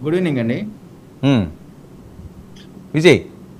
Good evening అండి ఉమ్. విజయ్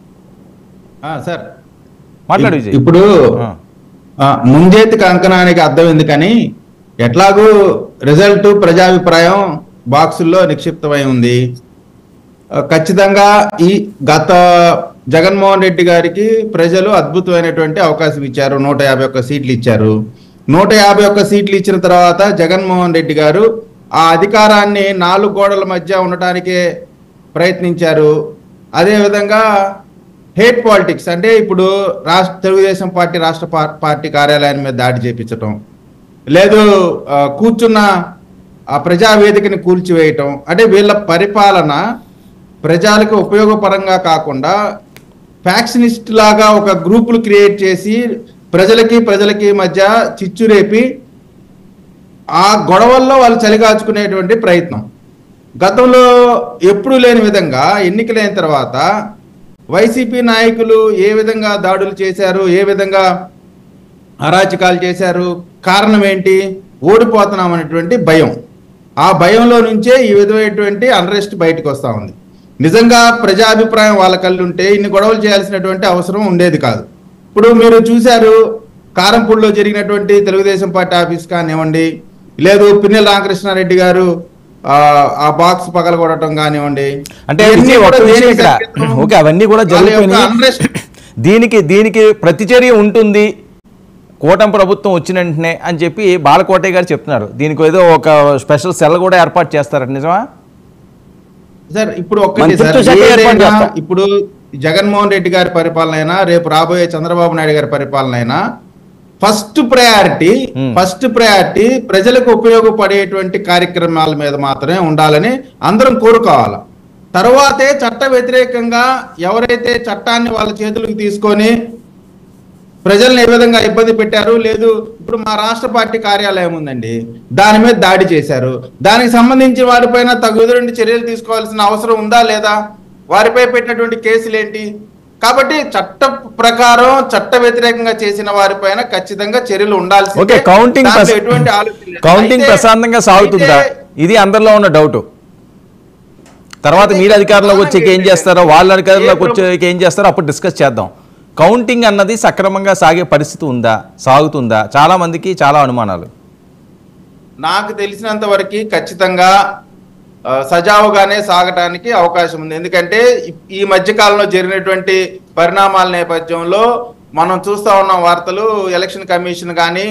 ఆ, sir మాట్లాడు విజయ్ ఇప్పుడు ఆ. ఆ, ముంజేతి కంకణానికి అర్థం ఎందుకని ఎట్లాగూ రిజల్ట్ ప్రజాభిప్రాయం బాక్సుల్లో నిక్షిప్తమై ఉంది ఆ, ఖచ్చితంగా ఈ గత జగన్మోహన్ రెడ్డి గారికి ప్రజలు అద్భుతమైనటువంటి అవకాశం ఇచ్చారు నూట యాభై ఒక్క సీట్లు ఇచ్చారు నూట యాభై ఒక్క సీట్లు ఇచ్చిన తర్వాత జగన్మోహన్ రెడ్డి గారు ఆ అధికారాన్ని నాలుగు గోడల మధ్య ఉండటానికే ప్రయత్నించారు అదేవిధంగా హేట్ పాలిటిక్స్ అంటే ఇప్పుడు రాష్ట్ర తెలుగుదేశం పార్టీ రాష్ట్ర పా- పార్టీ కార్యాలయం మీద దాడి చేపించటం లేదు ఆ, కూర్చున్న ఆ ప్రజావేదికని కూల్చివేయటం అంటే వీళ్ళ పరిపాలన ప్రజలకు ఉపయోగపరంగా కాకుండా ఫ్యాక్షనిస్ట్ లాగా ఒక గ్రూపులు క్రియేట్ చేసి ప్రజలకి ప్రజలకి మధ్య చిచ్చు రేపి ఆ గొడవల్లో వాళ్ళు చలిగాచుకునేటువంటి ప్రయత్నం గతంలో ఎప్పుడూ లేని విధంగా ఎన్నికలైన తర్వాత వైసీపీ నాయకులు ఏ విధంగా దాడులు చేశారు ఏ విధంగా అరాచకాలు చేశారు కారణం ఏంటి ఓడిపోతున్నాం అనేటువంటి భయం ఆ భయంలో నుంచే ఈ విధమైనటువంటి అన్రెస్ట్ బయటకు వస్తూ ఉంది నిజంగా ప్రజాభిప్రాయం వాళ్ళ కళ్ళు ఉంటే ఇన్ని గొడవలు చేయాల్సినటువంటి అవసరం ఉండేది కాదు ఇప్పుడు మీరు చూశారు కారంపూడిలో జరిగినటువంటి తెలుగుదేశం పార్టీ ఆఫీస్ కానివ్వండి లేదు పిన్నెల రామకృష్ణారెడ్డి గారు ఆ, ఆ బాక్స్ పగలగొడటం కానివ్వండి అంటే ఇవన్నీ విజయ్ ఒక కూడా విషయం దేనికి ఇక్కడ సంకేతం? ఓకే అవన్నీ కూడా వాళ్ళ యొక్క జరుగుతున్నాయి unrest దీనికి దీనికి ప్రతిచర్య ఉంటుంది కూటమి ప్రభుత్వం వచ్చిన వెంటనే అని చెప్పి బాలకోటయ్య గారు చెప్తున్నారు దీనికి ఏదో ఒక స్పెషల్ సెల్ కూడా ఏర్పాటు చేస్తారట నిజమా సార్ ఇప్పుడు ఒక్కటి మంత్రిత్వ సార్ శాఖ ఏర్పాటు ఏదైనా చేస్తా. ఇప్పుడు జగన్మోహన్ రెడ్డి గారి పరిపాలన అయినా రేపు రాబోయే చంద్రబాబు నాయుడు గారి పరిపాలన అయినా first priority Hmm. First priority ప్రజలకు ఉపయోగపడేటువంటి కార్యక్రమాల మీద మాత్రమే ఉండాలని అందరం కోరుకోవాలి తర్వాతే చట్ట వ్యతిరేకంగా ఎవరైతే చట్టాన్ని వాళ్ళ చేతులకు తీసుకొని ప్రజల్ని ఏ విధంగా ఇబ్బంది పెట్టారు లేదు ఇప్పుడు మా రాష్ట్ర పార్టీ కార్యాలయం ఉందండి దాని మీద దాడి చేశారు దానికి సంబంధించి వారిపైన తగు ఎదురంటి చర్యలు తీసుకోవాల్సిన అవసరం ఉందా లేదా వారిపై పెట్టినటువంటి కేసులు ఏంటి కాబట్టి చట్ట ప్రకారం చట్ట వ్యతిరేకంగా చేసిన వారిపైన ఖచ్చితంగా చర్యలు ఉండాల్సి ఓకే కౌంటింగ్ ఎటువంటి ఆలోచన లేదు. కౌంటింగ్ అయితే- ప్రశాంతంగా సాగుతుందా అయితే- ఇది అందరిలో ఉన్న డౌట్ తర్వాత మీరు అధికారంలోకి వచ్చాక ఏం చేస్తారో వాళ్ళ అధికారంలోకి వచ్చాక ఏం చేస్తారో అప్పుడు డిస్కస్ చేద్దాం కౌంటింగ్ అన్నది సక్రమంగా సాగే పరిస్థితి ఉందా సాగుతుందా చాలా మందికి చాలా అనుమానాలు నాకు తెలిసినంత వరకు ఖచ్చితంగా ఆ, సజావుగానే సాగటానికి అవకాశం ఉంది ఎందుకంటే ఈ- ఈ మధ్య కాలంలో జరిగినటువంటి పరిణామాల నేపథ్యంలో మనం చూస్తా ఉన్న వార్తలు ఎలక్షన్ కమిషన్ కానీ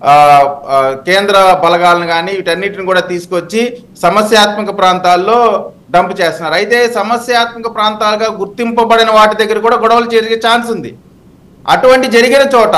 కేంద్ర బలగాలను కానీ వీటన్నిటిని కూడా తీసుకొచ్చి సమస్యాత్మక ప్రాంతాల్లో డంప్ చేస్తున్నారు అయితే సమస్యాత్మక ప్రాంతాలుగా గుర్తింపబడిన వాటి దగ్గర కూడా గొడవలు జరిగే ఛాన్స్ ఉంది అటువంటి జరిగిన చోట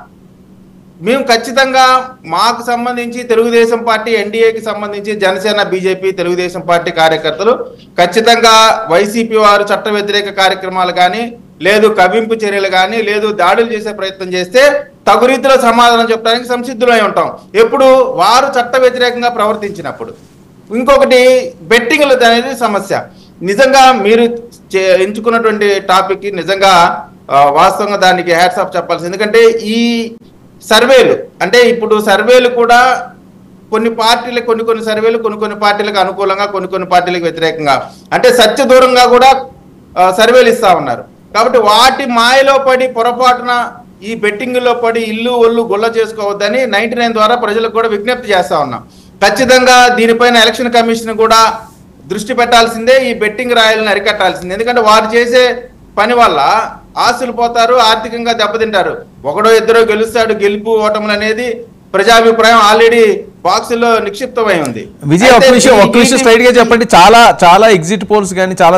మేము ఖచ్చితంగా మాకు సంబంధించి తెలుగుదేశం పార్టీ ఎన్డీఏకి సంబంధించి జనసేన బీజేపీ తెలుగుదేశం పార్టీ కార్యకర్తలు ఖచ్చితంగా వైసీపీ వారు చట్ట వ్యతిరేక కార్యక్రమాలు కానీ లేదు కవింపు చర్యలు కానీ లేదు దాడులు చేసే ప్రయత్నం చేస్తే తగు రీతిలో సమాధానం చెప్పడానికి సంసిద్ధులై ఉంటాం ఎప్పుడు వారు చట్ట వ్యతిరేకంగా ప్రవర్తించినప్పుడు ఇంకొకటి బెట్టింగ్లు అనేది సమస్య నిజంగా మీరు చే- ఎంచుకున్నటువంటి టాపిక్ నిజంగా ఆ, వాస్తవంగా దానికి హ్యాట్స్ ఆఫ్ చెప్పాల్సి ఎందుకంటే ఈ సర్వేలు అంటే ఇప్పుడు సర్వేలు కూడా కొన్ని పార్టీలకు కొన్ని కొన్ని సర్వేలు కొన్ని కొన్ని పార్టీలకు అనుకూలంగా కొన్ని కొన్ని పార్టీలకు వ్యతిరేకంగా అంటే సత్య దూరంగా కూడా ఆ, సర్వేలు ఇస్తా ఉన్నారు కాబట్టి వాటి మాయలో పడి పొరపాటున ఈ బెట్టింగ్లో పడి ఇల్లు ఒళ్ళు గుల్ల చేసుకోవద్దని నైన్టీ నైన్ ద్వారా ప్రజలకు కూడా విజ్ఞప్తి చేస్తా ఉన్నాం ఖచ్చితంగా దీనిపైన ఎలక్షన్ కమిషన్ కూడా దృష్టి పెట్టాల్సిందే ఈ బెట్టింగ్ రాయలను అరికట్టాల్సిందే ఎందుకంటే వారు చేసే పని వల్ల ఆస్తులు పోతారు ఆర్థికంగా దెబ్బతింటారు ఒకడో ఇద్దరో గెలుస్తాడు గెలుపు ఓటములు అనేది ప్రజాభిప్రాయం ఆల్రెడీ బాక్సులో నిక్షిప్తమై ఉంది విజయ్ ఒక్క అయితే విషయం ఈ- ఒక్క విషయం ఈ- స్ట్రైట్ గా చెప్పండి చాలా చాలా ఎగ్జిట్ పోల్స్ కానీ చాలా